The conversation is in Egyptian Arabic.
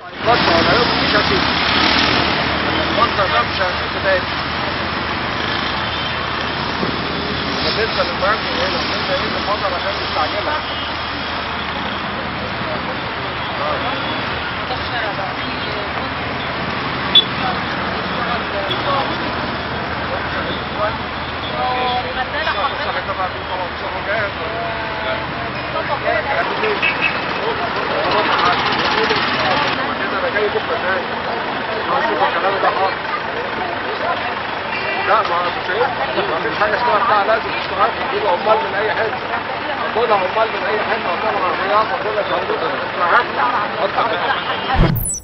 المصنع والعيوب مش هتيجي المصنع ده مش هتيجي تاني بالنسبة للبنك ايه بالنسبة ايه المطر عشان مستعجلة الغسالة حضرتك انا جاي بكره تاني هشوف كلامي ده حاضر لا ما مش هينفع ما فيش حاجه اسمها بتاع لازم تشتغل تجيب عمال من اي حته خدها عمال من اي حته وطلع عربيات وكل شغل